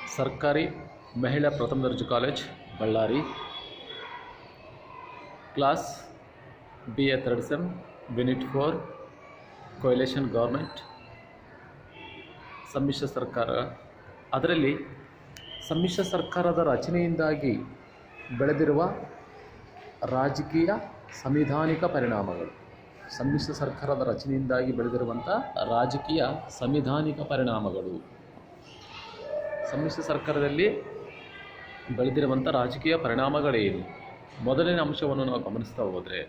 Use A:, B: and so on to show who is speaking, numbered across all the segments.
A: ಸರ್ಕಾರಿ ಮಹಿಳಾ ಪ್ರಥಮ ದರ್ಜೆ college Ballari class B A third sem unit four coalition government ಸಮ್ಮಿಶ್ರ ಸರ್ಕಾರ ಅದರಲ್ಲಿ ಸಮ್ಮಿಶ್ರ ಸರ್ಕಾರದ ರಚನೆಯಿಂದಾಗಿ ಬೆಳೆದಿರುವ ರಾಜಕೀಯ ಸಂವಿಧಾನಿಕ ಪರಿಣಾಮಗಳು ಸಮ್ಮಿಶ್ರ ಸರ್ಕಾರದ ರಚನೆಯಿಂದಾಗಿ ಬೆಳೆದಿರುವಂಥ ರಾಜಕೀಯ ಸಂವಿಧಾನಿಕ ಪರಿಣಾಮಗಳು ಸಮ್ಮಿಶ್ರ ಸರ್ಕಾರದಲ್ಲಿ ಬೆಳೆದಿರುವಂಥ ರಾಜಕೀಯ ಪರಿಣಾಮಗಳೇನು ಮೊದಲನೇ ಅಂಶವನ್ನು ನಾವು ಗಮನಿಸ್ತಾ ಹೋದರೆ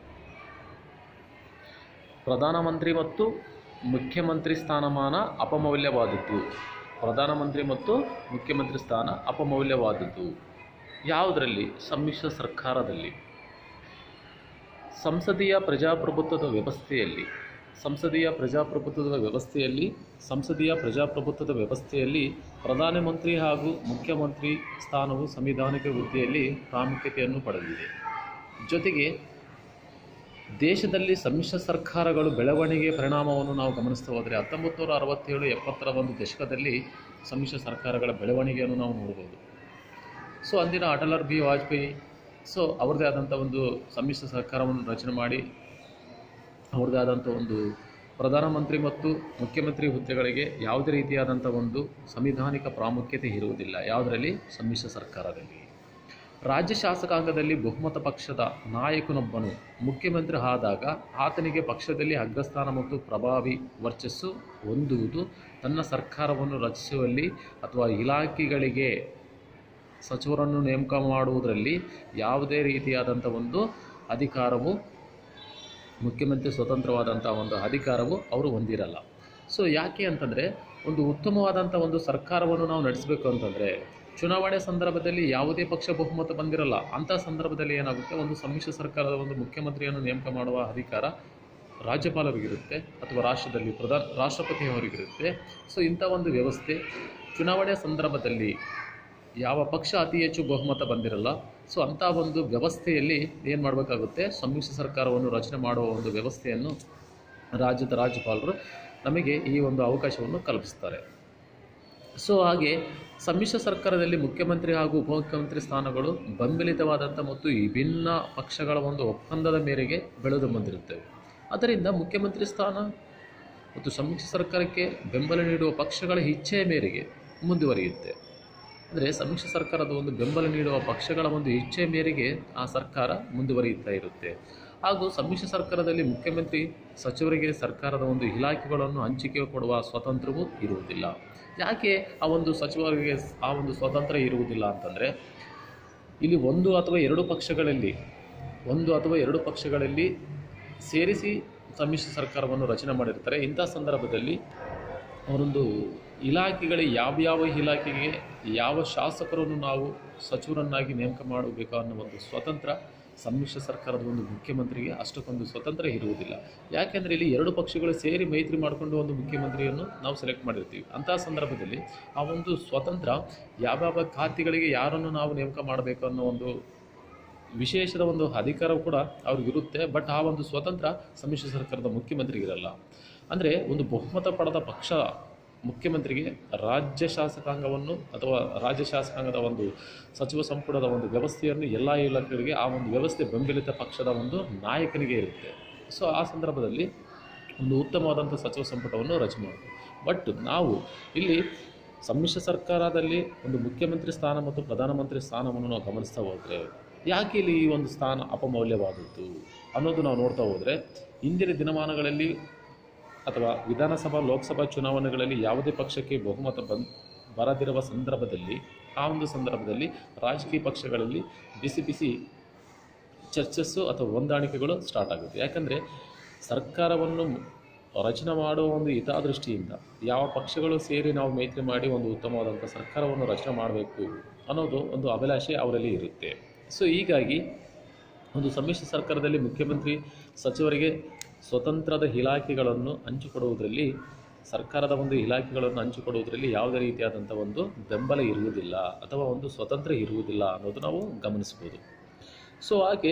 A: ಪ್ರಧಾನಮಂತ್ರಿ ಮತ್ತು ಮುಖ್ಯಮಂತ್ರಿ ಸ್ಥಾನಮಾನ ಅಪಮೌಲ್ಯವಾದದ್ದು ಪ್ರಧಾನಮಂತ್ರಿ ಮತ್ತು ಮುಖ್ಯಮಂತ್ರಿ ಸ್ಥಾನ ಅಪಮೌಲ್ಯವಾದದ್ದು ಯಾವುದರಲ್ಲಿ ಸಮ್ಮಿಶ್ರ ಸರ್ಕಾರದಲ್ಲಿ ಸಂಸದೀಯ ಪ್ರಜಾಪ್ರಭುತ್ವದ ವ್ಯವಸ್ಥೆಯಲ್ಲಿ ಸಂಸದೀಯ ಪ್ರಜಾಪ್ರಭುತ್ವದ ವ್ಯವಸ್ಥೆಯಲ್ಲಿ ಸಂಸದೀಯ ಪ್ರಜಾಪ್ರಭುತ್ವದ ವ್ಯವಸ್ಥೆಯಲ್ಲಿ ಪ್ರಧಾನಮಂತ್ರಿ ಹಾಗೂ ಮುಖ್ಯಮಂತ್ರಿ ಸ್ಥಾನವು ಸಂವಿಧಾನಿಕ ವೃತ್ತಿಯಲ್ಲಿ ಪ್ರಾಮುಖ್ಯತೆಯನ್ನು ಪಡೆದಿದೆ ಜೊತೆಗೆ ದೇಶದಲ್ಲಿ ಸಮ್ಮಿಶ್ರ ಸರ್ಕಾರಗಳು ಬೆಳವಣಿಗೆ ಪರಿಣಾಮವನ್ನು ನಾವು ಗಮನಿಸ್ತಾ ಹೋದರೆ ಹತ್ತೊಂಬತ್ತು ನೂರ ಅರವತ್ತೇಳು ಎಪ್ಪತ್ತರ ಒಂದು ದಶಕದಲ್ಲಿ ಸಮ್ಮಿಶ್ರ ಸರ್ಕಾರಗಳ ಬೆಳವಣಿಗೆಯನ್ನು ನಾವು ನೋಡ್ಬೋದು ಸೊ ಅಂದಿನ ಅಟಲ್ ಬಿ ವಾಜಪೇಯಿ ಸೊ ಅವ್ರದ್ದೇ ಆದಂಥ ಒಂದು ಸಮ್ಮಿಶ್ರ ಸರ್ಕಾರವನ್ನು ರಚನೆ ಮಾಡಿ ಅವ್ರದ್ದೇ ಆದಂಥ ಒಂದು ಪ್ರಧಾನಮಂತ್ರಿ ಮತ್ತು ಮುಖ್ಯಮಂತ್ರಿ ಹುದ್ದೆಗಳಿಗೆ ಯಾವುದೇ ರೀತಿಯಾದಂಥ ಒಂದು ಸಂವಿಧಾನಿಕ ಪ್ರಾಮುಖ್ಯತೆ ಇರುವುದಿಲ್ಲ ಯಾವುದರಲ್ಲಿ ಸಮ್ಮಿಶ್ರ ಸರ್ಕಾರದಲ್ಲಿ ರಾಜ್ಯ ಶಾಸಕಾಂಗದಲ್ಲಿ ಬಹುಮತ ಪಕ್ಷದ ನಾಯಕನೊಬ್ಬನು ಮುಖ್ಯಮಂತ್ರಿ ಆದಾಗ ಆತನಿಗೆ ಪಕ್ಷದಲ್ಲಿ ಅಗ್ರಸ್ಥಾನ ಮತ್ತು ಪ್ರಭಾವಿ ವರ್ಚಸ್ಸು ಹೊಂದುವುದು ತನ್ನ ಸರ್ಕಾರವನ್ನು ರಚಿಸುವಲ್ಲಿ ಅಥವಾ ಇಲಾಖೆಗಳಿಗೆ ಸಚಿವರನ್ನು ನೇಮಕ ಮಾಡುವುದರಲ್ಲಿ ಯಾವುದೇ ರೀತಿಯಾದಂಥ ಒಂದು ಅಧಿಕಾರವು ಮುಖ್ಯಮಂತ್ರಿ ಸ್ವತಂತ್ರವಾದಂಥ ಒಂದು ಅಧಿಕಾರವು ಅವರು ಹೊಂದಿರಲ್ಲ ಸೊ ಯಾಕೆ ಅಂತಂದರೆ ಒಂದು ಉತ್ತಮವಾದಂಥ ಒಂದು ಸರ್ಕಾರವನ್ನು ನಾವು ನಡೆಸಬೇಕು ಅಂತಂದರೆ ಚುನಾವಣೆ ಸಂದರ್ಭದಲ್ಲಿ ಯಾವುದೇ ಪಕ್ಷ ಬಹುಮತ ಬಂದಿರಲ್ಲ ಅಂಥ ಸಂದರ್ಭದಲ್ಲಿ ಏನಾಗುತ್ತೆ ಒಂದು ಸಮ್ಮಿಶ್ರ ಸರ್ಕಾರದ ಒಂದು ಮುಖ್ಯಮಂತ್ರಿಯನ್ನು ನೇಮಕ ಮಾಡುವ ಅಧಿಕಾರ ರಾಜ್ಯಪಾಲರಿಗಿರುತ್ತೆ ಅಥವಾ ರಾಷ್ಟ್ರದಲ್ಲಿ ಪ್ರಧಾನ ರಾಷ್ಟ್ರಪತಿಯವರಿಗಿರುತ್ತೆ ಸೊ ಇಂಥ ಒಂದು ವ್ಯವಸ್ಥೆ ಚುನಾವಣೆ ಸಂದರ್ಭದಲ್ಲಿ ಯಾವ ಪಕ್ಷ ಅತಿ ಹೆಚ್ಚು ಬಹುಮತ ಬಂದಿರಲ್ಲ ಸೊ ಅಂಥ ಒಂದು ವ್ಯವಸ್ಥೆಯಲ್ಲಿ ಏನು ಮಾಡಬೇಕಾಗುತ್ತೆ ಸಮ್ಮಿಶ್ರ ಸರ್ಕಾರವನ್ನು ರಚನೆ ಮಾಡುವ ಒಂದು ವ್ಯವಸ್ಥೆಯನ್ನು ರಾಜ್ಯದ ರಾಜ್ಯಪಾಲರು ನಮಗೆ ಈ ಒಂದು ಅವಕಾಶವನ್ನು ಕಲ್ಪಿಸ್ತಾರೆ ಸೊ ಹಾಗೆ ಸಮ್ಮಿಶ್ರ ಸರ್ಕಾರದಲ್ಲಿ ಮುಖ್ಯಮಂತ್ರಿ ಹಾಗೂ ಉಪಮುಖ್ಯಮಂತ್ರಿ ಸ್ಥಾನಗಳು ಬೆಂಬಲಿತವಾದಂಥ ಮತ್ತು ವಿಭಿನ್ನ ಪಕ್ಷಗಳ ಒಂದು ಒಪ್ಪಂದದ ಮೇರೆಗೆ ಬೆಳೆದು ಬಂದಿರುತ್ತವೆ ಅದರಿಂದ ಮುಖ್ಯಮಂತ್ರಿ ಸ್ಥಾನ ಮತ್ತು ಸಮ್ಮಿಶ್ರ ಸರ್ಕಾರಕ್ಕೆ ಬೆಂಬಲ ನೀಡುವ ಪಕ್ಷಗಳ ಇಚ್ಛೆಯ ಮೇರೆಗೆ ಮುಂದುವರಿಯುತ್ತೆ ಅಂದರೆ ಸಮ್ಮಿಶ್ರ ಸರ್ಕಾರದ ಒಂದು ಬೆಂಬಲ ನೀಡುವ ಪಕ್ಷಗಳ ಒಂದು ಇಚ್ಛೆ ಮೇರೆಗೆ ಆ ಸರ್ಕಾರ ಮುಂದುವರಿಯುತ್ತಾ ಇರುತ್ತೆ ಹಾಗೂ ಸಮ್ಮಿಶ್ರ ಸರ್ಕಾರದಲ್ಲಿ ಮುಖ್ಯಮಂತ್ರಿ ಸಚಿವರಿಗೆ ಸರ್ಕಾರದ ಒಂದು ಇಲಾಖೆಗಳನ್ನು ಹಂಚಿಕೆ ಕೊಡುವ ಸ್ವಾತಂತ್ರ್ಯವೂ ಇರುವುದಿಲ್ಲ ಯಾಕೆ ಆ ಒಂದು ಸಚಿವರಿಗೆ ಆ ಒಂದು ಸ್ವಾತಂತ್ರ್ಯ ಇರುವುದಿಲ್ಲ ಅಂತಂದರೆ ಇಲ್ಲಿ ಒಂದು ಅಥವಾ ಎರಡು ಪಕ್ಷಗಳಲ್ಲಿ ಒಂದು ಅಥವಾ ಎರಡು ಪಕ್ಷಗಳಲ್ಲಿ ಸೇರಿಸಿ ಸಮ್ಮಿಶ್ರ ಸರ್ಕಾರವನ್ನು ರಚನೆ ಮಾಡಿರ್ತಾರೆ ಇಂಥ ಸಂದರ್ಭದಲ್ಲಿ ಅವರೊಂದು ಇಲಾಖೆಗಳ ಯಾವ್ಯಾವ ಇಲಾಖೆಗೆ ಯಾವ ಶಾಸಕರನ್ನು ನಾವು ಸಚಿವರನ್ನಾಗಿ ನೇಮಕ ಮಾಡಬೇಕು ಅನ್ನೋ ಒಂದು ಸ್ವತಂತ್ರ ಸಮ್ಮಿಶ್ರ ಸರ್ಕಾರದ ಒಂದು ಮುಖ್ಯಮಂತ್ರಿಗೆ ಅಷ್ಟಕ್ಕೊಂದು ಸ್ವತಂತ್ರ ಇರುವುದಿಲ್ಲ ಯಾಕೆಂದರೆ ಇಲ್ಲಿ ಎರಡು ಪಕ್ಷಗಳು ಸೇರಿ ಮೈತ್ರಿ ಮಾಡಿಕೊಂಡು ಒಂದು ಮುಖ್ಯಮಂತ್ರಿಯನ್ನು ನಾವು ಸೆಲೆಕ್ಟ್ ಮಾಡಿರ್ತೀವಿ ಅಂತಹ ಸಂದರ್ಭದಲ್ಲಿ ಆ ಒಂದು ಸ್ವತಂತ್ರ ಯಾವ್ಯಾವ ಖಾತೆಗಳಿಗೆ ಯಾರನ್ನು ನಾವು ನೇಮಕ ಮಾಡಬೇಕು ಅನ್ನೋ ಒಂದು ವಿಶೇಷದ ಒಂದು ಅಧಿಕಾರ ಕೂಡ ಅವ್ರಿಗಿರುತ್ತೆ ಬಟ್ ಆ ಒಂದು ಸ್ವತಂತ್ರ ಸಮ್ಮಿಶ್ರ ಸರ್ಕಾರದ ಮುಖ್ಯಮಂತ್ರಿಗಿರಲ್ಲ ಅಂದರೆ ಒಂದು ಬಹುಮತ ಪಡೆದ ಪಕ್ಷ ಮುಖ್ಯಮಂತ್ರಿಗೆ ರಾಜ್ಯ ಶಾಸಕಾಂಗವನ್ನು ಅಥವಾ ರಾಜ್ಯ ಶಾಸಕಾಂಗದ ಒಂದು ಸಚಿವ ಸಂಪುಟದ ಒಂದು ವ್ಯವಸ್ಥೆಯನ್ನು ಎಲ್ಲ ಇಲಾಖೆಗಳಿಗೆ ಆ ಒಂದು ವ್ಯವಸ್ಥೆ ಬೆಂಬಲಿತ ಪಕ್ಷದ ಒಂದು ನಾಯಕನಿಗೆ ಇರುತ್ತೆ ಸೊ ಆ ಸಂದರ್ಭದಲ್ಲಿ ಒಂದು ಉತ್ತಮವಾದಂಥ ಸಚಿವ ಸಂಪುಟವನ್ನು ರಚನೆ ಮಾಡಬೇಕು ಬಟ್ ನಾವು ಇಲ್ಲಿ ಸಮ್ಮಿಶ್ರ ಸರ್ಕಾರದಲ್ಲಿ ಒಂದು ಮುಖ್ಯಮಂತ್ರಿ ಸ್ಥಾನ ಮತ್ತು ಪ್ರಧಾನಮಂತ್ರಿ ಸ್ಥಾನವನ್ನು ನಾವು ಗಮನಿಸ್ತಾ ಹೋದರೆ ಯಾಕೆ ಇಲ್ಲಿ ಈ ಒಂದು ಸ್ಥಾನ ಅಪಮೌಲ್ಯವಾದದ್ದು ಅನ್ನೋದು ನಾವು ನೋಡ್ತಾ ಹೋದರೆ ಇಂದಿನ ದಿನಮಾನಗಳಲ್ಲಿ ಅಥವಾ ವಿಧಾನಸಭಾ ಲೋಕಸಭಾ ಚುನಾವಣೆಗಳಲ್ಲಿ ಯಾವುದೇ ಪಕ್ಷಕ್ಕೆ ಬಹುಮತ ಬಂದ್ ಬರದಿರುವ ಸಂದರ್ಭದಲ್ಲಿ ಆ ಒಂದು ಸಂದರ್ಭದಲ್ಲಿ ರಾಜಕೀಯ ಪಕ್ಷಗಳಲ್ಲಿ ಬಿಸಿ ಬಿಸಿ ಚರ್ಚಸ್ಸು ಅಥವಾ ಹೊಂದಾಣಿಕೆಗಳು ಸ್ಟಾರ್ಟ್ ಆಗುತ್ತೆ ಯಾಕಂದರೆ ಸರ್ಕಾರವನ್ನು ರಚನೆ ಮಾಡುವ ಒಂದು ಹಿತದೃಷ್ಟಿಯಿಂದ ಯಾವ ಪಕ್ಷಗಳು ಸೇರಿ ನಾವು ಮೈತ್ರಿ ಮಾಡಿ ಒಂದು ಉತ್ತಮವಾದಂಥ ಸರ್ಕಾರವನ್ನು ರಚನೆ ಮಾಡಬೇಕು ಅನ್ನೋದು ಒಂದು ಅಭಿಲಾಷೆ ಅವರಲ್ಲಿ ಇರುತ್ತೆ ಸೊ ಹೀಗಾಗಿ ಒಂದು ಸಮ್ಮಿಶ್ರ ಸರ್ಕಾರದಲ್ಲಿ ಮುಖ್ಯಮಂತ್ರಿ ಸಚಿವರಿಗೆ ಸ್ವತಂತ್ರದ ಇಲಾಖೆಗಳನ್ನು ಹಂಚಿಕೊಡುವುದರಲ್ಲಿ ಸರ್ಕಾರದ ಒಂದು ಇಲಾಖೆಗಳನ್ನು ಹಂಚಿಕೊಡುವುದರಲ್ಲಿ ಯಾವುದೇ ರೀತಿಯಾದಂಥ ಒಂದು ಬೆಂಬಲ ಇರುವುದಿಲ್ಲ ಅಥವಾ ಒಂದು ಸ್ವತಂತ್ರ ಇರುವುದಿಲ್ಲ ಅನ್ನೋದು ನಾವು ಗಮನಿಸ್ಬೋದು ಸೊ ಹಾಗೆ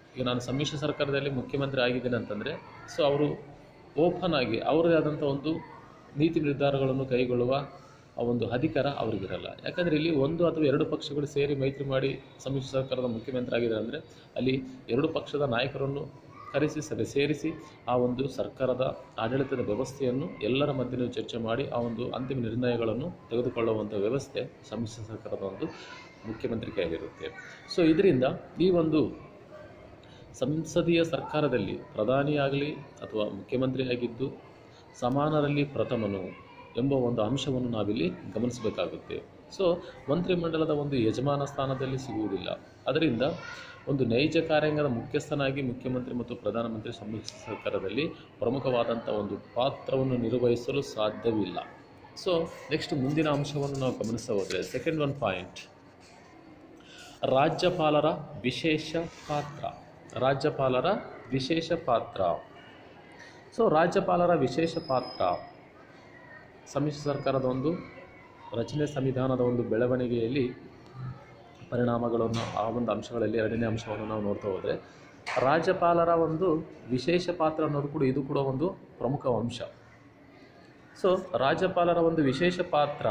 A: ಈಗ ನಾನು ಸಮ್ಮಿಶ್ರ ಸರ್ಕಾರದಲ್ಲಿ ಮುಖ್ಯಮಂತ್ರಿ ಆಗಿದ್ದೇನೆ ಅಂತಂದರೆ ಸೊ ಅವರು ಓಪನ್ ಆಗಿ ಅವರದೇ ಆದಂಥ ಒಂದು ನೀತಿ ನಿರ್ಧಾರಗಳನ್ನು ಕೈಗೊಳ್ಳುವ ಆ ಒಂದು ಅಧಿಕಾರ ಅವರಿಗಿರಲ್ಲ ಯಾಕಂದರೆ ಇಲ್ಲಿ ಒಂದು ಅಥವಾ ಎರಡು ಪಕ್ಷಗಳು ಸೇರಿ ಮೈತ್ರಿ ಮಾಡಿ ಸಮ್ಮಿಶ್ರ ಸರ್ಕಾರದ ಮುಖ್ಯಮಂತ್ರಿ ಆಗಿದ್ದಾರೆ ಅಂದರೆ ಅಲ್ಲಿ ಎರಡು ಪಕ್ಷದ ನಾಯಕರನ್ನು ಕರೆಸಿ ಸಭೆ ಸೇರಿಸಿ ಆ ಒಂದು ಸರ್ಕಾರದ ಆಡಳಿತದ ವ್ಯವಸ್ಥೆಯನ್ನು ಎಲ್ಲರ ಮಧ್ಯೆ ಚರ್ಚೆ ಮಾಡಿ ಆ ಒಂದು ಅಂತಿಮ ನಿರ್ಣಯಗಳನ್ನು ತೆಗೆದುಕೊಳ್ಳುವಂಥ ವ್ಯವಸ್ಥೆ ಸಮ್ಮಿಶ್ರ ಸರ್ಕಾರದ ಒಂದು ಮುಖ್ಯಮಂತ್ರಿ ಕೈಲಿರುತ್ತೆ ಸೊ ಇದರಿಂದ ಈ ಒಂದು ಸಂಸದೀಯ ಸರ್ಕಾರದಲ್ಲಿ ಪ್ರಧಾನಿಯಾಗಲಿ ಅಥವಾ ಮುಖ್ಯಮಂತ್ರಿ ಆಗಿದ್ದು ಸಮಾನರಲ್ಲಿ ಪ್ರಥಮನು ಎಂಬ ಒಂದು ಅಂಶವನ್ನು ನಾವಿಲ್ಲಿ ಗಮನಿಸಬೇಕಾಗುತ್ತೆ ಸೊ ಮಂತ್ರಿಮಂಡಲದ ಒಂದು ಯಜಮಾನ ಸ್ಥಾನದಲ್ಲಿ ಸಿಗುವುದಿಲ್ಲ ಅದರಿಂದ ಒಂದು ನೈಜ ಕಾರ್ಯಾಂಗದ ಮುಖ್ಯಸ್ಥನಾಗಿ ಮುಖ್ಯಮಂತ್ರಿ ಮತ್ತು ಪ್ರಧಾನಮಂತ್ರಿ ಸಮ್ಮಿಶ್ರ ಸರ್ಕಾರದಲ್ಲಿ ಪ್ರಮುಖವಾದಂಥ ಒಂದು ಪಾತ್ರವನ್ನು ನಿರ್ವಹಿಸಲು ಸಾಧ್ಯವಿಲ್ಲ ಸೊ ನೆಕ್ಸ್ಟ್ ಮುಂದಿನ ಅಂಶವನ್ನು ನಾವು ಗಮನಿಸ್ತಾ ಹೋದರೆ ಸೆಕೆಂಡ್ ಒನ್ ಪಾಯಿಂಟ್ ರಾಜ್ಯಪಾಲರ ವಿಶೇಷ ಪಾತ್ರ ರಾಜ್ಯಪಾಲರ ವಿಶೇಷ ಪಾತ್ರ ಸೊ ರಾಜ್ಯಪಾಲರ ವಿಶೇಷ ಪಾತ್ರ ಸಮ್ಮಿಶ್ರ ಸರ್ಕಾರದ ಒಂದು ರಚನೆ ಸಂವಿಧಾನದ ಒಂದು ಬೆಳವಣಿಗೆಯಲ್ಲಿ ಪರಿಣಾಮಗಳನ್ನು ಆ ಒಂದು ಅಂಶಗಳಲ್ಲಿ ಎರಡನೇ ಅಂಶವನ್ನು ನಾವು ನೋಡ್ತಾ ಹೋದರೆ ರಾಜ್ಯಪಾಲರ ಒಂದು ವಿಶೇಷ ಪಾತ್ರ ಅನ್ನೋದು ಕೂಡ ಇದು ಕೂಡ ಒಂದು ಪ್ರಮುಖ ಅಂಶ ಸೊ ರಾಜ್ಯಪಾಲರ ಒಂದು ವಿಶೇಷ ಪಾತ್ರ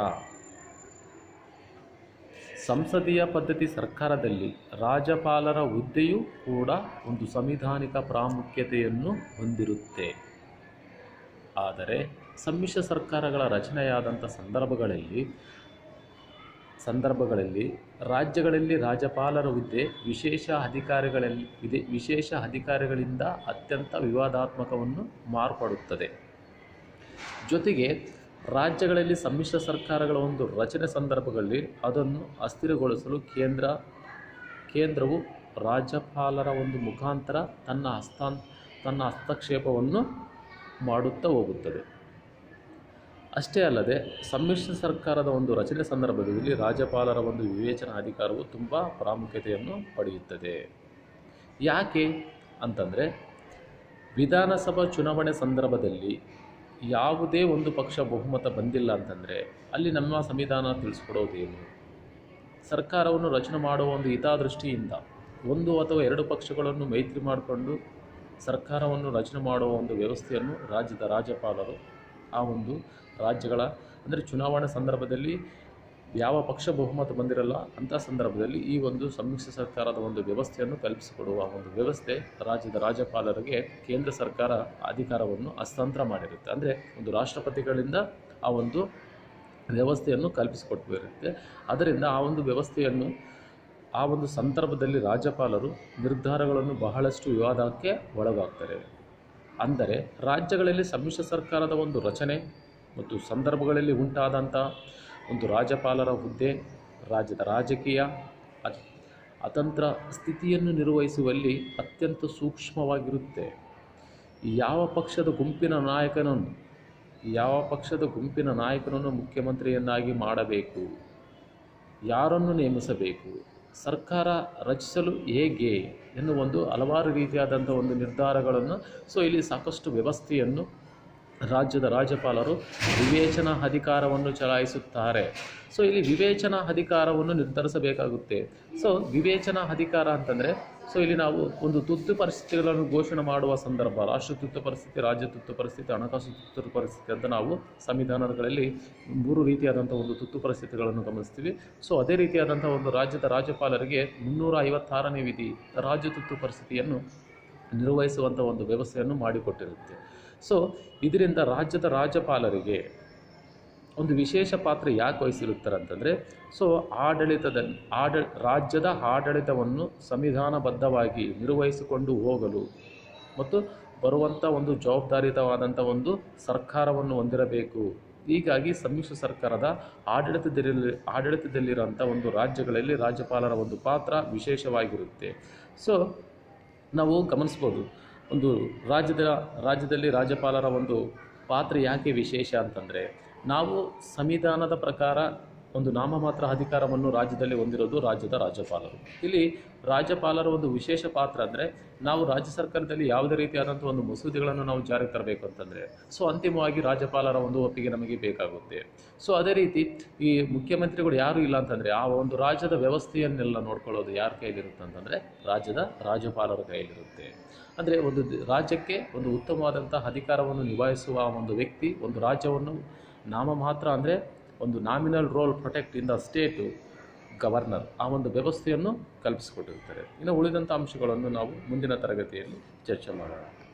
A: ಸಂಸದೀಯ ಪದ್ಧತಿ ಸರ್ಕಾರದಲ್ಲಿ ರಾಜ್ಯಪಾಲರ ಹುದ್ದೆಯು ಕೂಡ ಒಂದು ಸಂವಿಧಾನಿಕ ಪ್ರಾಮುಖ್ಯತೆಯನ್ನು ಹೊಂದಿರುತ್ತೆ ಆದರೆ ಸಮ್ಮಿಶ್ರ ಸರ್ಕಾರಗಳ ರಚನೆಯಾದಂಥ ಸಂದರ್ಭಗಳಲ್ಲಿ ಸಂದರ್ಭಗಳಲ್ಲಿ ರಾಜ್ಯಗಳಲ್ಲಿ ರಾಜ್ಯಪಾಲರ ಹುದ್ದೆ ವಿಶೇಷ ಅಧಿಕಾರಿಗಳಲ್ಲಿ ವಿದೆ ವಿಶೇಷ ಅಧಿಕಾರಿಗಳಿಂದ ಅತ್ಯಂತ ವಿವಾದಾತ್ಮಕವನ್ನು ಮಾರ್ಪಡುತ್ತದೆ ಜೊತೆಗೆ ರಾಜ್ಯಗಳಲ್ಲಿ ಸಮ್ಮಿಶ್ರ ಸರ್ಕಾರಗಳ ಒಂದು ರಚನೆ ಸಂದರ್ಭಗಳಲ್ಲಿ ಅದನ್ನು ಅಸ್ಥಿರಗೊಳಿಸಲು ಕೇಂದ್ರ ಕೇಂದ್ರವು ರಾಜ್ಯಪಾಲರ ಒಂದು ಮುಖಾಂತರ ತನ್ನ ಹಸ್ತಾನ್ ತನ್ನ ಹಸ್ತಕ್ಷೇಪವನ್ನು ಮಾಡುತ್ತಾ ಹೋಗುತ್ತದೆ ಅಷ್ಟೇ ಅಲ್ಲದೆ ಸಮ್ಮಿಶ್ರ ಸರ್ಕಾರದ ಒಂದು ರಚನೆ ಸಂದರ್ಭದಲ್ಲಿ ರಾಜ್ಯಪಾಲರ ಒಂದು ವಿವೇಚನಾ ಅಧಿಕಾರವು ತುಂಬ ಪ್ರಾಮುಖ್ಯತೆಯನ್ನು ಪಡೆಯುತ್ತದೆ ಯಾಕೆ ಅಂತಂದರೆ ವಿಧಾನಸಭಾ ಚುನಾವಣೆ ಸಂದರ್ಭದಲ್ಲಿ ಯಾವುದೇ ಒಂದು ಪಕ್ಷ ಬಹುಮತ ಬಂದಿಲ್ಲ ಅಂತಂದರೆ ಅಲ್ಲಿ ನಮ್ಮ ಸಂವಿಧಾನ ತಿಳಿಸ್ಕೊಡೋದೇನು ಸರ್ಕಾರವನ್ನು ರಚನೆ ಮಾಡುವ ಒಂದು ಹಿತದೃಷ್ಟಿಯಿಂದ ಒಂದು ಅಥವಾ ಎರಡು ಪಕ್ಷಗಳನ್ನು ಮೈತ್ರಿ ಮಾಡಿಕೊಂಡು ಸರ್ಕಾರವನ್ನು ರಚನೆ ಮಾಡುವ ಒಂದು ವ್ಯವಸ್ಥೆಯನ್ನು ರಾಜ್ಯದ ರಾಜ್ಯಪಾಲರು ಆ ಒಂದು ರಾಜ್ಯಗಳ ಅಂದರೆ ಚುನಾವಣೆ ಸಂದರ್ಭದಲ್ಲಿ ಯಾವ ಪಕ್ಷ ಬಹುಮತ ಬಂದಿರಲ್ಲ ಅಂಥ ಸಂದರ್ಭದಲ್ಲಿ ಈ ಒಂದು ಸಮ್ಮಿಶ್ರ ಸರ್ಕಾರದ ಒಂದು ವ್ಯವಸ್ಥೆಯನ್ನು ಕಲ್ಪಿಸಿಕೊಡುವ ಒಂದು ವ್ಯವಸ್ಥೆ ರಾಜ್ಯದ ರಾಜ್ಯಪಾಲರಿಗೆ ಕೇಂದ್ರ ಸರ್ಕಾರ ಅಧಿಕಾರವನ್ನು ಹಸ್ತಾಂತರ ಮಾಡಿರುತ್ತೆ ಅಂದರೆ ಒಂದು ರಾಷ್ಟ್ರಪತಿಗಳಿಂದ ಆ ಒಂದು ವ್ಯವಸ್ಥೆಯನ್ನು ಕಲ್ಪಿಸಿಕೊಟ್ಟಿರುತ್ತೆ ಅದರಿಂದ ಆ ಒಂದು ವ್ಯವಸ್ಥೆಯನ್ನು ಆ ಒಂದು ಸಂದರ್ಭದಲ್ಲಿ ರಾಜ್ಯಪಾಲರು ನಿರ್ಧಾರಗಳನ್ನು ಬಹಳಷ್ಟು ವಿವಾದಕ್ಕೆ ಒಳಗಾಗ್ತಾರೆ ಅಂದರೆ ರಾಜ್ಯಗಳಲ್ಲಿ ಸಮ್ಮಿಶ್ರ ಸರ್ಕಾರದ ಒಂದು ರಚನೆ ಮತ್ತು ಸಂದರ್ಭಗಳಲ್ಲಿ ಉಂಟಾದಂಥ ಒಂದು ರಾಜ್ಯಪಾಲರ ಹುದ್ದೆ ರಾಜ್ಯದ ರಾಜಕೀಯ ಅತ್- ಅತಂತ್ರ ಸ್ಥಿತಿಯನ್ನು ನಿರ್ವಹಿಸುವಲ್ಲಿ ಅತ್ಯಂತ ಸೂಕ್ಷ್ಮವಾಗಿರುತ್ತೆ ಯಾವ ಪಕ್ಷದ ಗುಂಪಿನ ನಾಯಕನನ್ನು ಯಾವ ಪಕ್ಷದ ಗುಂಪಿನ ನಾಯಕನನ್ನು ಮುಖ್ಯಮಂತ್ರಿಯನ್ನಾಗಿ ಮಾಡಬೇಕು ಯಾರನ್ನು ನೇಮಿಸಬೇಕು ಸರ್ಕಾರ ರಚಿಸಲು ಹೇಗೆ ಎನ್ನುವ ಒಂದು ಹಲವಾರು ರೀತಿಯಾದಂಥ ಒಂದು ನಿರ್ಧಾರಗಳನ್ನು ಸೊ ಇಲ್ಲಿ ಸಾಕಷ್ಟು ವ್ಯವಸ್ಥೆಯನ್ನು ರಾಜ್ಯದ ರಾಜ್ಯಪಾಲರು ವಿವೇಚನಾ ಅಧಿಕಾರವನ್ನು ಚಲಾಯಿಸುತ್ತಾರೆ ಸೊ ಇಲ್ಲಿ ವಿವೇಚನಾ ಅಧಿಕಾರವನ್ನು ನಿರ್ಧರಿಸಬೇಕಾಗುತ್ತೆ ಸೊ ವಿವೇಚನಾ ಅಧಿಕಾರ ಅಂತಂದರೆ ಸೊ ಇಲ್ಲಿ ನಾವು ಒಂದು ತುರ್ತು ಪರಿಸ್ಥಿತಿಗಳನ್ನು ಘೋಷಣೆ ಮಾಡುವ ಸಂದರ್ಭ ರಾಷ್ಟ್ರ ತುರ್ತು ಪರಿಸ್ಥಿತಿ ರಾಜ್ಯ ತುರ್ತು ಪರಿಸ್ಥಿತಿ ಹಣಕಾಸು ತುರ್ತು ಪರಿಸ್ಥಿತಿ ಅಂತ ನಾವು ಸಂವಿಧಾನಗಳಲ್ಲಿ ಮೂರು ರೀತಿಯಾದಂಥ ಒಂದು ತುರ್ತು ಪರಿಸ್ಥಿತಿಗಳನ್ನು ಗಮನಿಸ್ತೀವಿ ಸೊ ಅದೇ ರೀತಿಯಾದಂಥ ಒಂದು ರಾಜ್ಯದ ರಾಜ್ಯಪಾಲರಿಗೆ ಮುನ್ನೂರ ಐವತ್ತಾರನೇ ವಿಧಿ ರಾಜ್ಯ ತುರ್ತು ಪರಿಸ್ಥಿತಿಯನ್ನು ನಿರ್ವಹಿಸುವಂಥ ಒಂದು ವ್ಯವಸ್ಥೆಯನ್ನು ಮಾಡಿಕೊಟ್ಟಿರುತ್ತೆ ಸೊ ಇದರಿಂದ ರಾಜ್ಯದ ರಾಜ್ಯಪಾಲರಿಗೆ ಒಂದು ವಿಶೇಷ ಪಾತ್ರ ಯಾಕೆ ವಹಿಸಿರುತ್ತಾರೆ ಅಂತಂದರೆ ಸೊ ಆಡಳಿತದಲ್ಲಿ ಆಡ ರಾಜ್ಯದ ಆಡಳಿತವನ್ನು ಸಂವಿಧಾನಬದ್ಧವಾಗಿ ನಿರ್ವಹಿಸಿಕೊಂಡು ಹೋಗಲು ಮತ್ತು ಬರುವಂಥ ಒಂದು ಜವಾಬ್ದಾರಿತವಾದಂಥ ಒಂದು ಸರ್ಕಾರವನ್ನು ಹೊಂದಿರಬೇಕು ಹೀಗಾಗಿ ಸಮ್ಮಿಶ್ರ ಸರ್ಕಾರದ ಆಡಳಿತದಲ್ಲಿ ಆಡಳಿತದಲ್ಲಿರುವಂಥ ಒಂದು ರಾಜ್ಯಗಳಲ್ಲಿ ರಾಜ್ಯಪಾಲರ ಒಂದು ಪಾತ್ರ ವಿಶೇಷವಾಗಿರುತ್ತೆ ಸೊ ನಾವು ಗಮನಿಸ್ಬೋದು ಒಂದು ರಾಜ್ಯದ ರಾಜ್ಯದಲ್ಲಿ ರಾಜ್ಯಪಾಲರ ಒಂದು ಪಾತ್ರ ಯಾಕೆ ವಿಶೇಷ ಅಂತಂದರೆ ನಾವು ಸಂವಿಧಾನದ ಪ್ರಕಾರ ಒಂದು ನಾಮಮಾತ್ರ ಅಧಿಕಾರವನ್ನು ರಾಜ್ಯದಲ್ಲಿ ಹೊಂದಿರೋದು ರಾಜ್ಯದ ರಾಜ್ಯಪಾಲರು ಇಲ್ಲಿ ರಾಜ್ಯಪಾಲರ ಒಂದು ವಿಶೇಷ ಪಾತ್ರ ಅಂದರೆ ನಾವು ರಾಜ್ಯ ಸರ್ಕಾರದಲ್ಲಿ ಯಾವುದೇ ರೀತಿಯಾದಂಥ ಒಂದು ಮಸೂದೆಗಳನ್ನು ನಾವು ಜಾರಿಗೆ ತರಬೇಕು ಅಂತಂದರೆ ಸೊ ಅಂತಿಮವಾಗಿ ರಾಜ್ಯಪಾಲರ ಒಂದು ಒಪ್ಪಿಗೆ ನಮಗೆ ಬೇಕಾಗುತ್ತೆ ಸೊ ಅದೇ ರೀತಿ ಈ ಮುಖ್ಯಮಂತ್ರಿಗಳು ಯಾರು ಇಲ್ಲ ಅಂತಂದರೆ ಆ ಒಂದು ರಾಜ್ಯದ ವ್ಯವಸ್ಥೆಯನ್ನೆಲ್ಲ ನೋಡ್ಕೊಳ್ಳೋದು ಯಾರ ಕೈಲಿರುತ್ತೆ ಅಂತಂದರೆ ರಾಜ್ಯದ ರಾಜ್ಯಪಾಲರ ಕೈಲಿರುತ್ತೆ ಅಂದರೆ ಒಂದು ದ- ರಾಜ್ಯಕ್ಕೆ ಒಂದು ಉತ್ತಮವಾದಂಥ ಅಧಿಕಾರವನ್ನು ನಿಭಾಯಿಸುವ ಒಂದು ವ್ಯಕ್ತಿ ಒಂದು ರಾಜ್ಯವನ್ನು ನಾಮ ಮಾತ್ರ ಅಂದರೆ ಒಂದು nominal role protect in the state governor ಆ ಒಂದು ವ್ಯವಸ್ಥೆಯನ್ನು ಕಲ್ಪಿಸಿಕೊಟ್ಟಿರ್ತಾರೆ ಇನ್ನು ಉಳಿದಂಥ ಅಂಶಗಳನ್ನು ನಾವು ಮುಂದಿನ ತರಗತಿಯಲ್ಲಿ ಚರ್ಚೆ ಮಾಡೋಣ